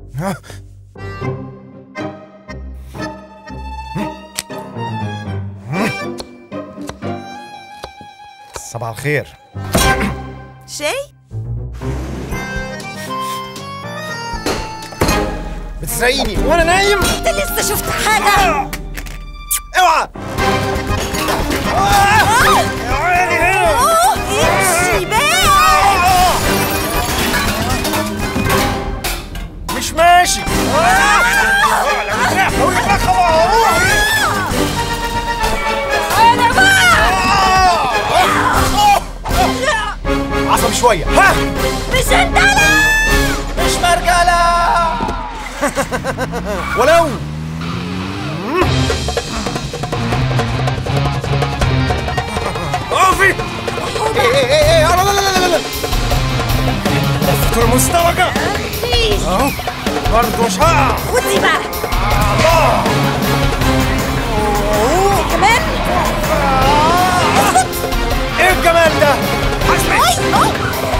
ها؟ صباح الخير شاي بتسرقيني وانا نايم انت لسه شفت حاجه اوعى اوه امشي بقى مش ماشي انا بقى عصبي شوية ها مش انت لا مش مرجلة ولو اقفي ايه ايه ايه ايه لا لا لا لا لا لفت المزدوجة مفيش اهو برضه مش هقع خدي بقى الله كمان ايه الجمال ده اي أوه.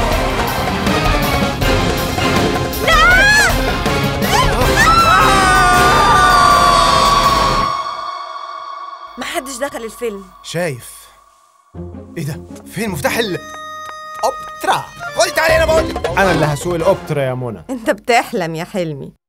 لا ما حدش دخل الفيلم شايف ايه ده فين مفتاح ال اوبترا خدي تعالي انا بقول لك انا اللي هسوق الاوبترا يا منى انت بتحلم يا حلمي